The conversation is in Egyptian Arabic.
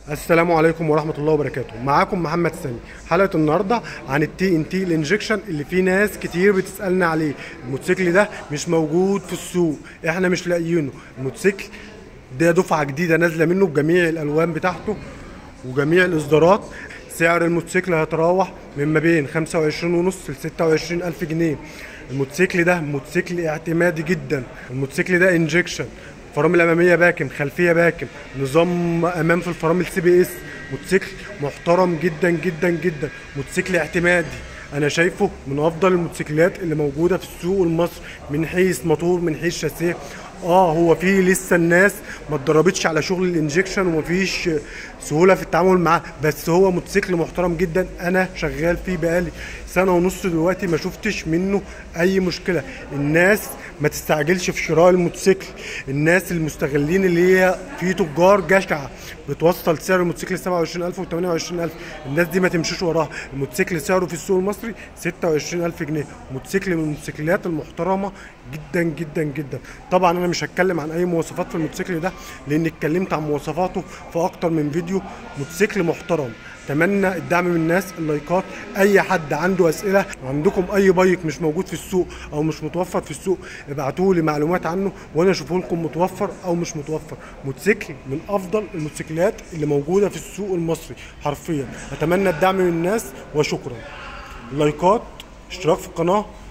السلام عليكم ورحمة الله وبركاته معاكم محمد سامي حلقة النهاردة عن التي ان تي الانجكشن اللي فيه ناس كتير بتسألنا عليه الموتوسيكل ده مش موجود في السوق احنا مش لاقيينه الموتوسيكل ده دفعة جديدة نازلة منه بجميع الألوان بتاعته وجميع الإصدارات سعر الموتوسيكل هيتراوح من ما بين 25 ونص ل 26 ألف جنيه الموتوسيكل ده موتوسيكل اعتمادي جدا الموتوسيكل ده انجكشن فرامل اماميه باكم خلفيه باكم نظام امام في الفرامل سي بي اس موتوسيكل محترم جدا جدا جدا موتوسيكل اعتمادي انا شايفه من افضل الموتوسيكلات اللي موجوده في السوق المصري من حيث موتور من حيث شاسيه اه هو في لسه الناس ما اتدربتش على شغل الانجكشن ومفيش سهوله في التعامل معاه بس هو موتوسيكل محترم جدا انا شغال فيه بقالي سنه ونص دلوقتي ما شفتش منه اي مشكله الناس ما تستعجلش في شراء الموتوسيكل الناس المستغلين اللي هي في تجار جشعه بتوصل سعر الموتوسيكل 27000 و 28000 الناس دي ما تمشيش وراها الموتوسيكل سعره في السوق المصري 26000 جنيه موتوسيكل من الموتوسيكلات المحترمه جدا جدا جدا طبعا انا مش هتكلم عن اي مواصفات في الموتوسيكل ده لان اتكلمت عن مواصفاته في اكتر من فيديو موتوسيكل محترم اتمنى الدعم من الناس اللايكات اي حد عنده اسئله عندكم اي بايك مش موجود في السوق او مش متوفر في السوق ابعتوا لي معلومات عنه وانا اشوفه لكم متوفر او مش متوفر موتوسيكل من افضل الموتوسيكلات اللي موجوده في السوق المصري حرفيا اتمنى الدعم من الناس وشكرا لايكات اشتراك في القناه